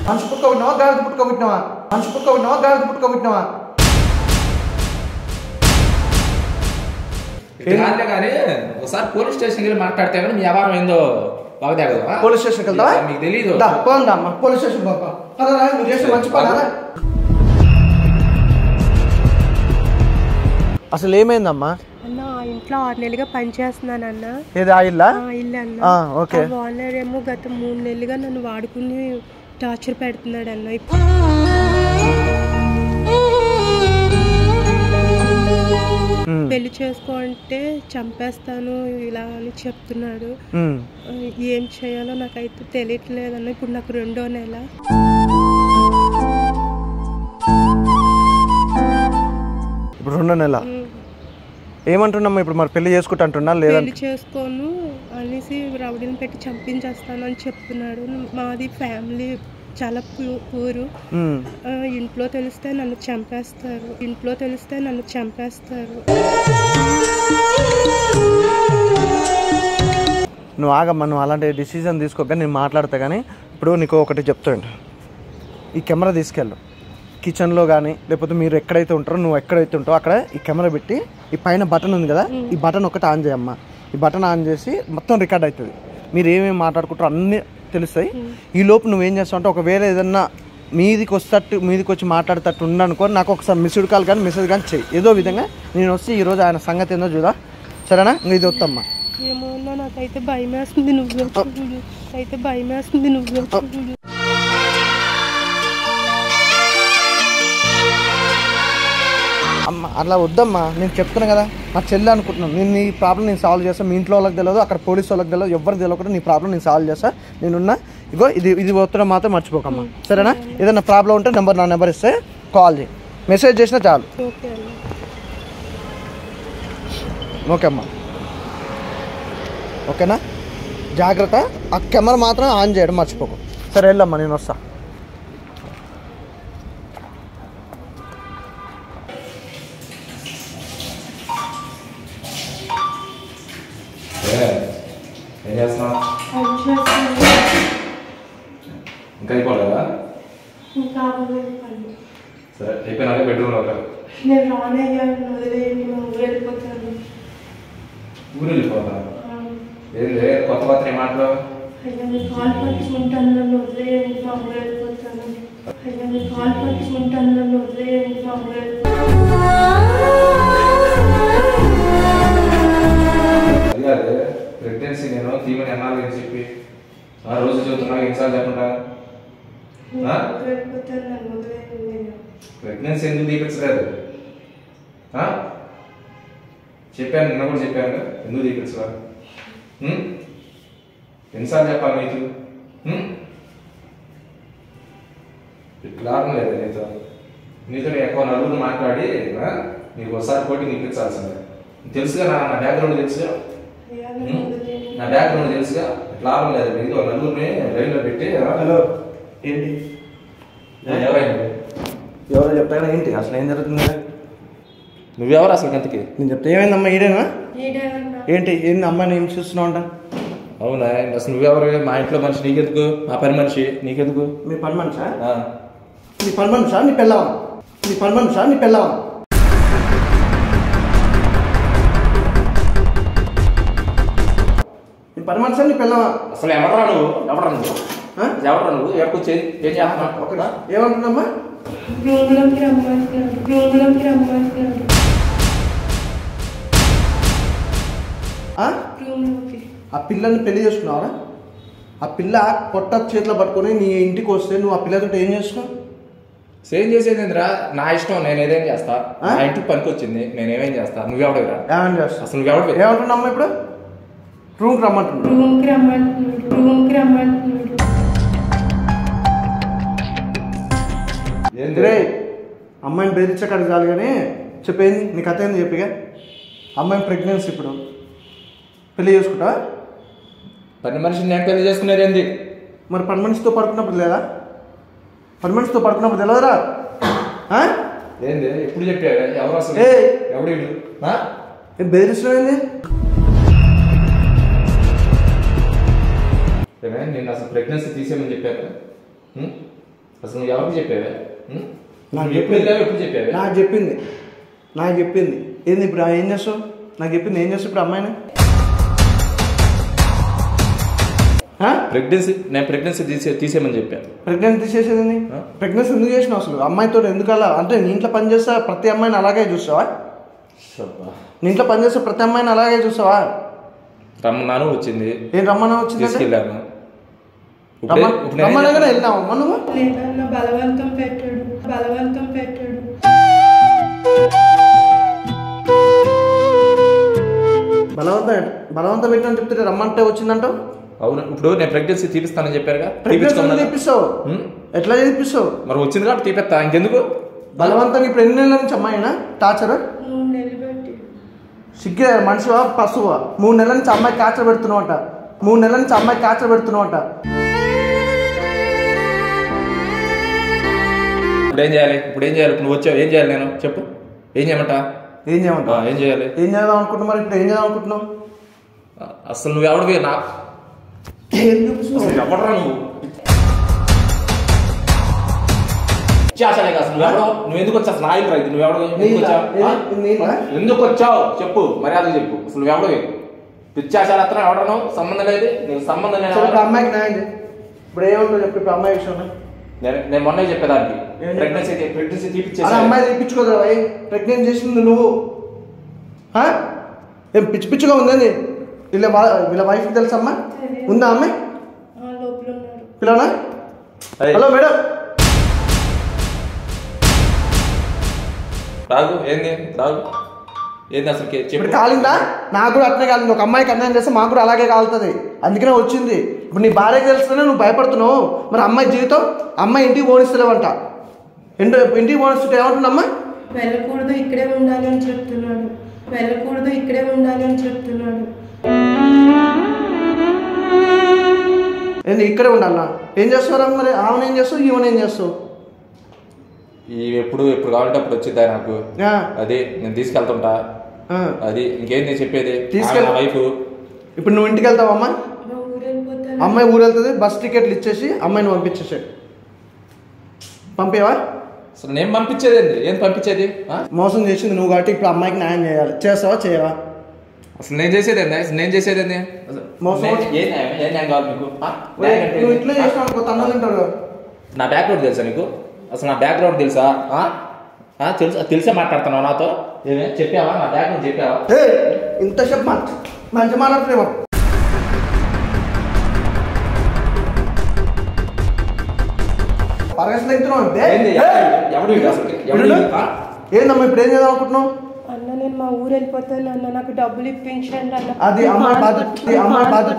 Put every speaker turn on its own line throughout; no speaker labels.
మనిషి పుట్టుక పుట్టినావా గాడిద పుట్టుక పుట్టినావా మనిషి పుట్టుక పుట్టినావా గాడిద పుట్టుక పుట్టినావా
కాదులే కానీ ఒకసారి పోలీస్ స్టేషన్కి వెళ్ళి మాట్లాడితే కానీ మీ వ్యవహారం ఏందో బాగా కదా
పోలీస్ స్టేషన్కి వెళ్తావా
మీకు తెలీదు
దా, పోందా అమ్మ పోలీస్ స్టేషన్ పోపా పదరా నువ్వు చేసిన మంచి పని అసలు ఏమైందమ్మా
అన్న ఆ ఇంట్లో ఆరు నెలలుగా పనిచేస్తున్నానన్న
ఏది ఆ ఇల్లా
ఆ ఇల్లు అన్న
ఆ, ఓకే.
ఆ ఓనర్ ఏమో గత మూడు నెలలుగా నన్ను వాడుకుని టార్చర్ పెడుతున్నాడు అన్న
ఉమ్,
పెళ్లి చేసుకోంటే చంపేస్తాను ఇలా అని చెప్తున్నాడు
ఉమ్.
ఆ, ఏం చేయాలో నాకైతే తెలియట్లేదన్న ఇప్పుడు నాకు రెండో నెల
ఇప్పుడు రెండో నెల
ఉమ్,
ఏమంటున్నామ్మా ఇప్పుడు మరి పెళ్లి చేసుకుంటా అంటున్నా లేదంటే
పెళ్లి చేసుకోను అనేసి రౌడీని పెట్టి చంపించేస్తాను అని చెప్తున్నాడు మాది ఫ్యామిలీ చాలా పూ- పూరు
ఉమ్.
ఆ, ఇంట్లో తెలిస్తే నన్ను చంపేస్తారు ఇంట్లో తెలిస్తే నన్ను చంపేస్తారు
నువ్వు ఆగమ్మా నువ్వు అలాంటి డిసిజన్ తీసుకోక నేను మాట్లాడతా కానీ ఇప్పుడు నీకు ఒకటి చెప్తాను ఈ కెమెరా తీసుకెళ్ళు కిచెన్లో కానీ లేకపోతే మీరు ఎక్కడైతే ఉంటారో నువ్వు ఎక్కడైతే ఉంటావో అక్కడ ఈ కెమెరా పెట్టి ఈ పైన బటన్ ఉంది కదా ఈ బటన్ ఒకటి ఆన్ చేయమ్మా ఈ బటన్ ఆన్ చేసి మొత్తం రికార్డ్ అవుతుంది మీరు ఏమేమి మాట్లాడుకుంటారో అన్నీ తెలుస్తాయి ఈ లోపు నువ్వేం చేస్తావు అంటే ఒకవేళ ఏదన్నా మీదికి వస్తట్టు మీదికి వచ్చి మాట్లాడేటట్టు ఉండనుకో నాకు ఒకసారి మిస్డ్ కాల్ కానీ మెసేజ్ కానీ చెయ్యి ఏదో విధంగా నేను వస్తే ఈరోజు ఆయన సంగతి ఏందో చూదా సరేనా ఇంకా ఇది వద్దమ్మా
ఏమో అన్నా నాకైతే భయం వేస్తుంది నువ్వే చూడు అయితే భయం వేస్తుంది నువ్వే చూడు
అమ్మ అట్లా వద్దమ్మా నేను చెప్తున్నా కదా నా చెల్లి అనుకుంటున్నాను నేను నీ ప్రాబ్లం నేను సాల్వ్ చేస్తాను మీ ఇంట్లో వాళ్ళకి తెలియదు అక్కడ పోలీస్ వాళ్ళకి తెలియదు ఎవరికి తెలియకుండా నీ ప్రాబ్లం నేను సాల్వ్ చేస్తా నేనున్నా ఇగో ఇది ఇది పోతున్నా మాత్రం మర్చిపోకమ్మా సరేనా ఏదైనా ప్రాబ్లం ఉంటే నెంబర్ నా నెంబర్ ఇస్తే కాల్ చేయి మెసేజ్ చేసినా చాలు
ఓకే అన్న
ఓకే అమ్మా ఓకేనా జాగ్రత్త ఆ కెమెరా మాత్రం ఆన్ చేయడం మర్చిపోకు సరే వెళ్ళమ్మా నేను వస్తా
ఏ, ఏం చేస్తున్నావు
పని చేస్తాను
ఇంకా అయిపోలేదా
ఇంకా అవ్వలేదు పని
సరే అయిపోయినాక బెడ్రూమ్లో ఉంటారు
నేను రానయ్యాను వదిలేయండి మా ఊరు వెళ్ళిపోతాను
ఊరు వెళ్ళిపోతా
ఆ,
ఏంది కొత్త కొత్త ఏం మాటలు
అయ్యా నేను కాల్ పట్టుకుంటాను నన్ను వదిలేయండి మా ఊరు వెళ్ళిపోతాను అయ్యా నేను కాల్ పట్టుకుంటాను నన్ను వదిలేయండి మా ఊరు వెళ్ళిపోతాను
అది కాదు ప్రెగ్నెన్సీ నేను తీమని అన్నాను అని చెప్పి ఆ రోజు చదువుతున్నా ఎన్నిసార్లు చెప్పకుండా
నేను
ఆ?
ఊరు వెళ్ళిపోతాను నన్ను వదిలేయండి అయ్యా.
ప్రెగ్నెన్సీ ఎందుకు తీపించలేదు ఆ? చెప్పాను నిన్న కూడా చెప్పాను కదా, ఎందుకు తీపించలేదు ఉం? ఎన్నిసార్లు చెప్పాలి నీకు ఉం? ఇట్లా లేదు నీతో నీతో నేను ఎక్కువ నలుగురు మాట్లాడి ఆ? నీకు ఒకసారి పోటీ నీపించాల్సిందే తెలుసుగా నా నా బ్యాక్గ్రౌండ్ తెలుసుగా
అయ్యా
ఉం?
నన్ను వదిలేయండి
నా బ్యాక్గ్రౌండ్ తెలుసుగా ఇట్లా లాభం లేదు నీతో నలుగురిని లైన్లో పెట్టి ఆ?
హలో ఏంటి
ఏమైంది
ఎవరో చెప్తారా ఏంటి అసలు ఏం జరుగుతుంది
నువ్వెవరు అసలు గంతకి
నేను చెప్తే ఏమైందమ్మా ఈడేనా
ఈడేమన్నా
ఏంటి ఏంది అమ్మాయిని ఏం చూస్తున్నావు అంట
అవునా అసలు నువ్వెవరు మా ఇంట్లో మనిషి నీకెందుకు మా పని మనిషి నీకెందుకు
మీ పని మనిషా
ఆ,
నీ పని మనిషా నీ పెళ్ళవా నీ పని మనిషా నీ పెళ్ళవా నీ పని మనిషా నీ పెళ్ళవా
అసలు ఎవడరా నువ్వు ఎవడరా నువ్వు
ఆ?
ఎవడరా నువ్వు ఎక్కడికి ఏం చేస్తున్నావు
ఒకటి ఏమంటున్నామ్మా
రూమ్లోకి రమ్మంటున్నాడు రూమ్లోకి రమ్మంటున్నాడు
ఆ?
రూమ్లోకి
ఆ పిల్లని పెళ్లి చేసుకున్నావా ఆ పిల్ల పొట్ట చేతిలో పట్టుకొని నీ ఇంటికి వస్తే నువ్వు ఆ పిల్లతో ఏం చేస్తున్నావు
సేమ్ చేసేది ఏందిరా నా ఇష్టం నేను ఏదేం చేస్తా
ఆ?
నా ఇంటికి పనికి వచ్చింది నేను ఏమేం చేస్తా నువ్వెవడరా
ఏమని చేస్తావు
అసలు నువ్వెవడు
ఏమంటున్నామ్మా ఇప్పుడు రూమ్కి రమ్మంటున్నావు
రూమ్కి రమ్మంటున్నాడు రూమ్కి రమ్మంటున్నాడు
ఏంది
రే అమ్మాయిని బెదిరించకాడికి చాలు కానీ చెప్పేంది నీ కథ ఏంది చెప్పిగా అమ్మాయి ప్రెగ్నెన్సీ ఇప్పుడు పెళ్లి చేసుకుంటా
పని మనిషిని నేను పెళ్లి చేసుకునేది ఏంది
మరి పని మనిషితో పడుకున్నప్పుడు లేదా పని మనిషితో పడుకున్నప్పుడు తెలియదురా ఆ?
ఏంది ఎప్పుడు చెప్పావు ఎవరు అసలు
ఏయ్.
ఎవడు వీడు? ఆ?
ఏం బెదిరిస్తున్నావు ఏంది
ఏమే, నేను అసలు ప్రెగ్నెన్సీ తీసేయమని చెప్పాను ఉం? అసలు నువ్వు ఎవరికి చెప్పావే ఉం?
నాకు
నువ్వు ఎప్పుడు వెళ్ళావు ఎప్పుడు చెప్పావే
నాకు చెప్పింది నాకు చెప్పింది ఏంది ఇప్పుడు ఆ ఏం చేస్తావు నాకు చెప్పింది ఏం చేస్తావు ఇప్పుడు అమ్మాయిని
ప్రెగ్నెన్సీ నేను ప్రెగ్నెన్సీ తీసే తీసేయమని చెప్పాను
ప్రెగ్నెన్సీ తీసేసేది
ఆ?
ప్రెగ్నెన్సీ ఎందుకు చేసినావు అసలు అమ్మాయితో ఎందుకు అలా అంటే నీ ఇంట్లో పని చేస్తా ప్రతి అమ్మాయిని అలాగే చూస్తావా నీ ఇంట్లో పని చేస్తే ప్రతి అమ్మాయిని అలాగే చూస్తావా
రమ్మన్నాను వచ్చింది
ఏం రమ్మన్నా వచ్చింది
తీసుకెళ్ళాను ఇప్పుడే-
రమ్మ
ఇప్పుడు నేనేం
రమ్మనగానే
చెప్పాను?
వెళ్ళినావు అమ్మ నువ్వు
లేదన్న బలవంతం పెట్టాడు బలవంతం పెట్టాడు
బలవంతం బలవంతం పెట్టినని చెప్తే రమ్మంటే వచ్చిందంటావు
అవును ఇప్పుడు నేను ప్రెగ్నెన్సీ తీపిస్తానని చెప్పారుగా
ప్రెగ్నెన్సీ
తీపించుకున్నాను.
తీపిస్తావు
ఉం?
ఎట్లా చేపిస్తావు
మరి వచ్చింది కాబట్టి తీపిస్తా ఇంకెందుకు
బలవంతంగా ఇప్పుడు ఎన్ని నెలల నుంచి అమ్మాయినా టార్చర్
మూడు నెలలు పెట్టి
సిగ్గే మనిషివా పశువా మూడు నెలల నుంచి అమ్మాయి కాచ పెడుతున్నావు అంట మూడు నెలల నుంచి అమ్మాయి కాచ పెడుతున్నావు అంట
ఇప్పుడు ఏం చేయాలి ఇప్పుడు ఏం చేయాలి ఇప్పుడు నువ్వు వచ్చావు ఏం చేయాలి నేను చెప్పు ఏం చేయమంటా
ఏం చేయమంటావు
ఏం చేయాలి
ఏం చేద్దాం అనుకుంటున్నావు మరి ఇప్పుడు ఏం చేద్దాం అనుకుంటున్నావు
అసలు నువ్వు ఎవడివి నా
ఏం చూపిస్తున్నావు
అసలు ఎవడరా నువ్వు చేసాలే కాదు నువ్వు ఎవడో నువ్వు ఎందుకు వచ్చావు నా ఇల్లు రైతు నువ్వు ఎవడో ఎందుకు
నీళ్ళ?
వచ్చావు ఆ?
ఏది? నీళ్ళ?
ఎందుకు వచ్చావు చెప్పు మర్యాద చెప్పు అసలు నువ్వు ఎవడో పిచ్చాశాల అత్తనం ఎవడను సంబంధం లేదు నీకు సంబంధం లేదు
సరే ఇప్పుడు అమ్మాయికి న్యాయం చేయి ఇప్పుడు ఏమంటావు చెప్పు ఇప్పుడు అమ్మాయి విషయంలో
నేను నేను మొన్నే చెప్పేదానికి
ఏం చెప్పావు?
ప్రెగ్నెన్సీ ప్రెగ్నెన్సీ
అలా
తీపిచ్చేసి
అమ్మాయి తెప్పించుకోదా భయ్ ప్రెగ్నెంట్ చేసింది నువ్వు ఆ? ఏం పిచ్చి పిచ్చిగా ఉందండి వీళ్ళ వా- వీళ్ళ వైఫ్ తెలుసమ్మా
తెలియదు.
ఉందా అమ్మాయి
ఆ లోపల ఉన్నారు
పిల్లనా
అయ్.
హలో మేడం
రాగు ఏంది రాగు ఏంది అసలు
ఇప్పుడు
చెప్పు
కాలిందా నాకు కూడా అట్నే కాలింది ఒక అమ్మాయికి అన్యాయం చేస్తే మాకు కూడా అలాగే కాలుతుంది అందుకనే వచ్చింది ఇప్పుడు నీ భార్యకి తెలుస్తేనే నువ్వు భయపడుతున్నావు మరి అమ్మాయి జీవితం అమ్మాయి ఇంటికి పోనిస్తలేవంట ఇంటి ఇంటికి పోనిస్తుంటే ఏమంటుందమ్మా
వెళ్ళకూడదు ఇక్కడే ఉండాలి అని చెప్తున్నాడు వెళ్ళకూడదు ఇక్కడే ఉండాలి అని చెప్తున్నాడు
ఏంది ఇక్కడే ఉండాలన్నా ఏం చేస్తారా మరి ఆమెను ఏం చేస్తావు ఈమెను ఏం చేస్తావు
ఈ ఎప్పుడు ఎప్పుడు కావాలంటే అప్పుడు వచ్చిద్దా నాకు
ఆ,
అది నేను తీసుకెళ్తుంటా
ఆ.
అది ఇంకేం నేను చెప్పేది
తీసుకెళ్-
వైఫ్
ఇప్పుడు నువ్వు ఇంటికి వెళ్తావమ్మా
మా ఊరు వెళ్ళిపోతాను
అమ్మాయి ఊరు వెళ్తుంది బస్ టికెట్లు ఇచ్చేసి అమ్మాయిని పంపించేసాడు పంపేవా
అసలు నేను పంపించేది ఏంది ఏం పంపించేది ఆ?
మోసం చేసింది నువ్వు కాబట్టి ఇప్పుడు అమ్మాయికి న్యాయం చేయాలి చేస్తావా చేయవా
అసలు నేను చేసేది ఏంది అసలు నేను చేసేది ఏంది అసలు
మోసం.
నేను- ఏ న్యాయం ఏ న్యాయం కావాలి నీకు ఆ? న్యాయం అంటే
నువ్వు
ఏంది?
ఇట్లా చేసినావు అనుకో తన్నులు తింటాడు కదా.
నా బ్యాక్గ్రౌండ్ తెలుసా నీకు అసలు నా బ్యాక్గ్రౌండ్ తెలుసా ఆ? ఆ, తెలుసా తెలిసే మాట్లాడుతున్నావు నాతో ఏమే చెప్పావా నా బ్యాక్గ్రౌండ్ చెప్పావా
ఏ ఇంతసేపు మంచి మంచి మాట్లాడుతున్నావు పరగసిన తింటున్నావు అంటే
ఏంది ఎవడు- ఎవడు వీడు అసలు ఎవడు వీడు? ఆ?
ఏందమ్మా ఇప్పుడు ఏం చేద్దాం అనుకుంటున్నావు
అన్న నేను మా ఊరు వెళ్ళిపోతాను అన్న నాకు డబ్బులు ఇప్పించండి అన్న
అది అమ్మాయి బాధ్యత అది అమ్మాయి బాధ్యత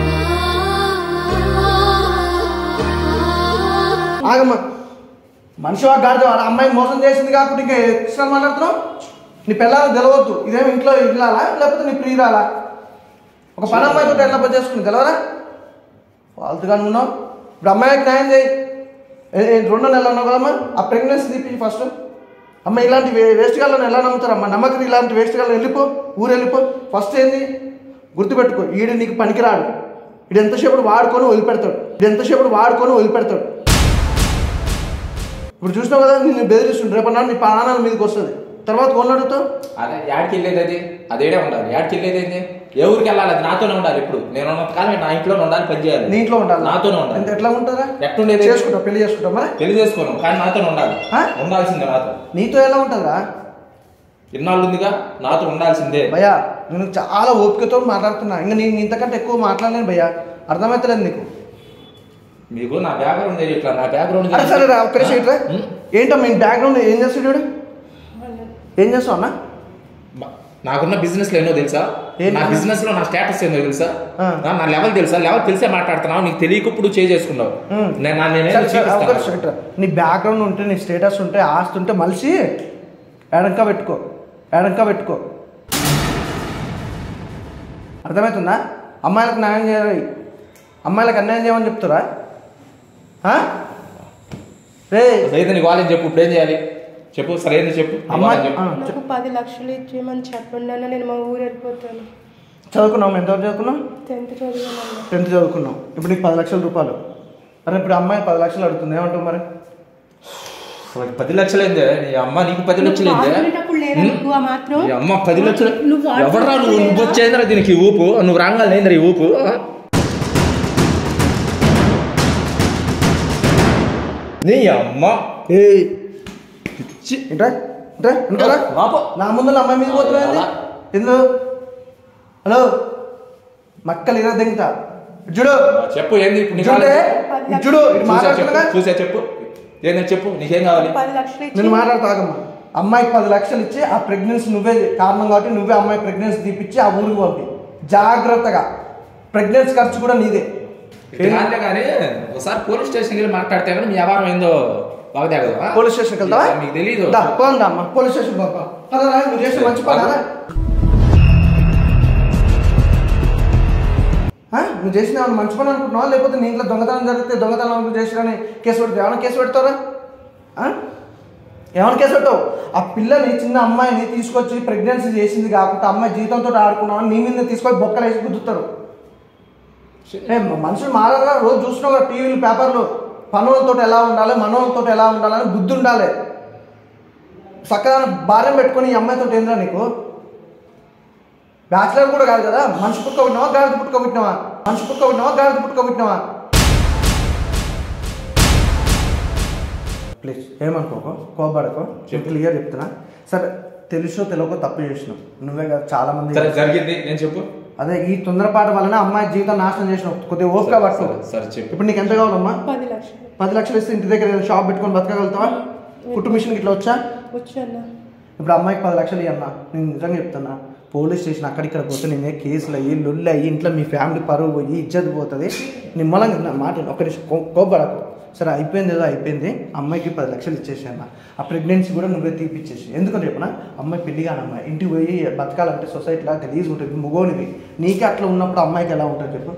ఆగమ్మా మనిషి వాడు గాడిద వాడు అమ్మాయి మోసం చేసింది కాకుండా ఇంకా ఎక్స్ట్రా మాట్లాడుతున్నావు నీ పిల్లలు తెలవద్దు ఇదేం ఇంట్లో ఇల్లాలా లేకపోతే నీ ప్రియురాలా ఒక పని అమ్మాయితో ఎట్లా పని చేసుకుని తెలవరా ఫాల్తుగా ఉన్నావు ఇప్పుడు అమ్మాయికి న్యాయం చేయి ఏ- ఏ రెండో నెలలు ఉన్నావు కదమ్మా ఆ ప్రెగ్నెన్సీ తీపి ఫస్ట్ అమ్మ ఇలాంటి వే వేస్ట్ గాళ్ళని ఎలా నమ్ముతారమ్మా నమ్మకం ఇలాంటి వేస్ట్ గాళ్ళని వెళ్ళిపో ఊరు వెళ్ళిపో ఫస్ట్ ఏంది గుర్తుపెట్టుకో ఈడు నీకు పనికిరాడు ఈడు ఎంతసేపు వాడుకొని వదిలిపెడతాడు ఈడు ఎంతసేపు వాడుకొని వదిలిపెడతాడు ఇప్పుడు చూసినావు కదా నిన్ను బెదిరిస్తుండ్రు రేపు నాడు నీ ప్రాణాల మీదకి వస్తుంది తర్వాత కొను అడుగుతావు
అదే యాడికి వెళ్ళేది అది అదేడే ఉండాలి యాడికి వెళ్ళేది ఏంది ఏ ఊరికి వెళ్ళాలి అది నాతోనే ఉండాలి ఇప్పుడు నేను ఉన్నంత కాలం నా ఇంట్లోనే ఉండాలి పని చేయాలి
నీ ఇంట్లో ఉండాలి
నాతోనే ఉండాలి
ఎంత ఎట్లా ఉంటారా
ఎట్టుండేది
చేసుకుంటావు పెళ్లి చేసుకుంటావు మరి
పెళ్లి చేసుకోను కానీ నాతోనే ఉండాలి
ఆ?
ఉండాల్సిందే నాతో
నీతో ఎలా ఉంటుందిరా
ఇన్నాళ్ళు ఉందిగా నాతో ఉండాల్సిందే
భయ్యా నేను చాలా ఓపికతో మాట్లాడుతున్నా ఇంకా నేను ఇంతకంటే ఎక్కువ మాట్లాడలేను భయ్యా అర్థమవుతలేదు నీకు
మీకు నా బ్యాక్గ్రౌండ్ ఇట్లా నా బ్యాక్గ్రౌండ్
అరే సరే రా ఒక్క నిమిషం ఇట్రా
ఉం?
ఏంటమ్మా మీ బ్యాక్గ్రౌండ్ ఏం చేస్తాడు ఏం చేస్తావు అన్న
నాకున్న బిజినెస్ లో ఏందో తెలుసా
ఏంటి?
నా బిజినెస్ లో నా స్టేటస్ ఏందో తెలుసా
ఆ.
నా- నా లెవెల్ తెలుసా లెవెల్ తెలిసే మాట్లాడుతున్నావు నీకు తెలియకప్పుడు చేంజ్ చేసుకున్నావు
ఉం.
నేను నా- నేనేదో
సరే, సరే, ఒక్క
చూపిస్తాను.
నిమిషం ఇట్రా. నీ బ్యాక్గ్రౌండ్ ఉంటే నీ స్టేటస్ ఉంటే ఆస్తి ఉంటే మలిసి ఎడంకా పెట్టుకో ఎడంకా పెట్టుకో అర్థమవుతుందా అమ్మాయిలకు న్యాయం చేయాలి అమ్మాయిలకు అన్యాయం చేయమని చెప్తారా ఆ? రే
అయితే నీకు వాళ్ళని చెప్పు ఇప్పుడు ఏం చేయాలి చెప్పు సరే ఏంది చెప్పు నీ
అమ్మాయి
వాళ్ళని చెప్పు.
ఆ,
నాకు పది లక్షలు ఇచ్చేయమని చెప్పండి అన్న నేను మా ఊరు వెళ్ళిపోతాను
చదువుకున్నావు ఎంతవరకు చదువుకున్నావు
టెన్త్ చదివాను అన్న
టెన్త్ చదువుకున్నావు ఇప్పుడు నీకు పది లక్షల రూపాయలు మరి ఇప్పుడు అమ్మాయి పది లక్షలు అడుగుతుంది ఏమంటావు మరి
వాడికి పది లక్షలైందే నీ అమ్మ నీకు పది లక్షలైందే
వాడుకునేటప్పుడు లేదా
ఉం?
నీకు ఆ మాత్రం
ఈ అమ్మ పది లక్షలు
నువ్వు వాడుకునేటప్పుడు
ఎవడరా నువ్వు నువ్వు
లేదా?
వచ్చేంద్రా దీనికి ఈ ఊపు నువ్వు రాగానే లేదురా ఈ ఊపు ఆ? నీ అమ్మ
ఏయ్
చి.
ఏంట్రా ఏంట్రా వెనకాల
ఆపు.
నా ముందు నా అమ్మాయి మీద పోతున్నాయి ఎందు హలో మక్కలు ఇరవై దిగుతా చూడు
చెప్పు ఏంది ఇప్పుడు నీకు
చూడే
కావాలి?
ఇటు చూడు ఇటు
చూసా చెప్పు
మాట్లాడుతున్నా
చూసా చెప్పు ఏందని చెప్పు నీకేం కావాలి
పది లక్షలు ఇచ్చి
నేను మాట్లాడతాగమ్మా అమ్మాయికి పది లక్షలు ఇచ్చి ఆ ప్రెగ్నెన్సీ నువ్వే కారణం కాబట్టి నువ్వే అమ్మాయి ప్రెగ్నెన్సీ తీపిచ్చి ఆ ఊరికి పంపి జాగ్రత్తగా ప్రెగ్నెన్సీ ఖర్చు కూడా నీదే
ఇటు కాదులే కానీ ఒకసారి పోలీస్ స్టేషన్కి వెళ్ళి మాట్లాడితే కానీ మీ వ్యవహారం ఏందో బాగా కదా
పోలీస్ స్టేషన్కి వెళ్తావా
మీకు తెలీదు
దా, పోందా అమ్మా పోలీస్ స్టేషన్ పోపా పదరా నువ్వు చేసిన మంచి పని కదా ఆ? నువ్వు చేసిన ఏమన్నా మంచి పని అనుకుంటున్నావా లేకపోతే నీ ఇంట్లో దొంగతనం జరిగితే దొంగతనం అనుకుంటూ చేసిరని కేసు పెడతావు ఏమైనా కేసు పెడతారా ఆ? ఏమైనా కేసు పెట్టావు ఆ పిల్లని చిన్న అమ్మాయిని తీసుకొచ్చి ప్రెగ్నెన్సీ చేసింది కాకుండా అమ్మాయి జీవితంతో ఆడుకున్నావు నీ మీద తీసుకొని బొక్కలు వేసి గుద్దుతారు ఏ మనుషులు మారారా రోజు చూస్తున్నావు కదా టీవీలు పేపర్లు పనులతో ఎలా ఉండాలి మనోళ్ళతో ఎలా ఉండాలని బుద్ధి ఉండాలి చక్కగా భార్యం పెట్టుకొని ఈ అమ్మాయితో ఏంద్రా నీకు బ్యాచిలర్ కూడా కాదు కదా మనిషి పుట్టుక పుట్టినావా గాడిద పుట్టుక పుట్టినావా మనిషి పుట్టుక పుట్టినావా గాడిద పుట్టుక పుట్టినావా ప్లీజ్ ఏమనుకోకో కోపడకో నేను క్లియర్ చెప్తున్నా సరే తెలుసో తెలియకో తప్పు చేసినావు నువ్వే కాదు చాలా మంది
సరే జరిగింది నేను చెప్పు
అదే ఈ తొందరపాటు వలన అమ్మాయి జీవితం నాశనం చేసినావు కొద్దిగా ఓపిక పట్టు
సరే, సరే చెప్పు
ఇప్పుడు నీకు ఎంత కావాలమ్మా
పది లక్షలు
పది లక్షలు ఇస్తే ఇంటి దగ్గర ఏదైనా షాప్ పెట్టుకొని బతకగలుగుతావా కుట్టు మిషన్ ఇట్లా వచ్చా
వచ్చి అన్న
ఇప్పుడు అమ్మాయికి పది లక్షలు ఇవ్వన్నా నేను నిజంగా చెప్తున్నా పోలీస్ స్టేషన్ అక్కడిక్కడ పోతే నేనే కేసులు అయ్యి లొల్లి అయ్యి ఇంట్లో మీ ఫ్యామిలీ పరువు పోయి ఇజ్జత్ పోతుంది నిమ్మలంగా నా మాట విను. ఒక్క నిమిషం కో- కోపడకు సరే అయిపోయింది ఏదో అయిపోయింది అమ్మాయికి పది లక్షలు ఇచ్చేసి అన్న ఆ ప్రెగ్నెన్సీ కూడా నువ్వే తీపిచ్చేసి ఎందుకంటే చెప్పిన అమ్మాయి పెళ్లి కానమ్మాయి ఇంటికి పోయి బతకాలంటే సొసైటీలో గలీజ్ ఉంటుంది ముగోనివి నీకే అట్లా ఉన్నప్పుడు అమ్మాయికి ఎలా ఉంటుంది చెప్పు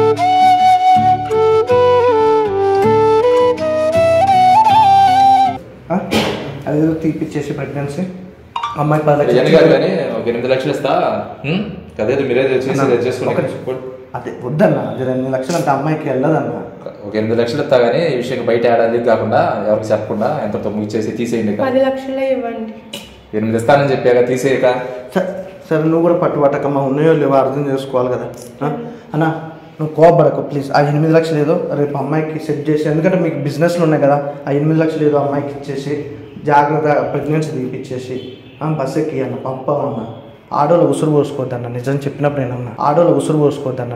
ఆ? అదేదో తీపిచ్చేసి ప్రెగ్నెన్సీ అమ్మాయి పది లక్షలు
ఎన్ని కాదు కానీ ఒక ఎనిమిది లక్షలు ఇస్తా ఉం? అదేదో మీరే చేసి
అన్న, ఒక
చేసుకుని
నిమిషం. అదే వద్దన్న అది రెండు లక్షలు అంటే అమ్మాయికి వెళ్ళదన్న
ఒక ఎనిమిది లక్షలు ఇస్తా కానీ ఈ విషయం బయట ఏడాది కాకుండా ఎవరికి చెప్పకుండా ఎంతతో ముగిచేసి తీసేయండి ఇక.
పది లక్షలే ఇవ్వండి
ఎనిమిది ఇస్తానని చెప్పాక తీసేయక
స- సరే నువ్వు కూడా పట్టు పట్టకమ్మా ఉన్నాయో లేవో అర్థం చేసుకోవాలి కదా ఆ? అన్న నువ్వు కోపడకు ప్లీజ్ ఆ ఎనిమిది లక్షలు ఏదో రేపు అమ్మాయికి సెట్ చేసి ఎందుకంటే మీకు బిజినెస్లు ఉన్నాయి కదా ఆ ఎనిమిది లక్షలు ఏదో అమ్మాయికి ఇచ్చేసి జాగ్రత్త ప్రెగ్నెన్సీ తీపిచ్చేసి ఆ, బస్ ఎక్కి అన్న పంపమన్న ఆడోళ్ళ ఉసురు పోసుకోవద్దన్న నిజం చెప్పినప్పుడు నేనన్నా ఆడోళ్ళ ఉసురు పోసుకోవద్దన్న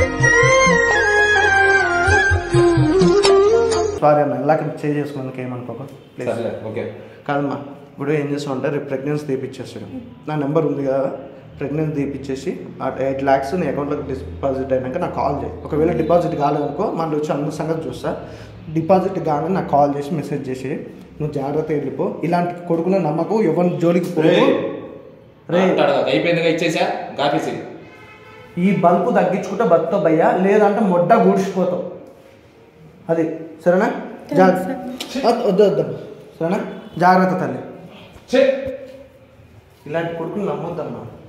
సారీ అన్న ఇలా చేంజ్ చేసుకున్నందుకు ఏమనుకోక ప్లీజ్
సర్లే ఓకే
కాదమ్మా ఇప్పుడు ఏం చేస్తామంటే రేపు ప్రెగ్నెన్సీ తీపిచ్చేసాడు నా నెంబర్ ఉంది కదా ప్రెగ్నెన్సీ తీపిచ్చేసి ఆ ఎయిట్ ల్యాక్స్ నీ అకౌంట్లోకి డిపాజిట్ అయినాక నాకు కాల్ చేయి ఒకవేళ డిపాజిట్ కాలేదనుకో మళ్ళీ వచ్చి అందరి సంగతి చూస్తా డిపాజిట్ కాగానే నాకు కాల్ చేసి మెసేజ్ చేసి నువ్వు జాగ్రత్త వెళ్ళిపో ఇలాంటి కొడుకుల నమ్మకు ఎవరి జోలికి పోవు రే
మాట్లాడదు. అయిపోయిందిగా ఇచ్చేసా కాపీసి
ఈ బల్బు తగ్గించుకుంటే బతుతో భయ్యా లేదంటే మొడ్డ గూడ్చిపోతావు అది సరేనా జాగ్రత్త వద్దు వద్దు సరేనా జాగ్రత్త తల్లి ఇలాంటి కొడుకులు నమ్మొద్దమ్మా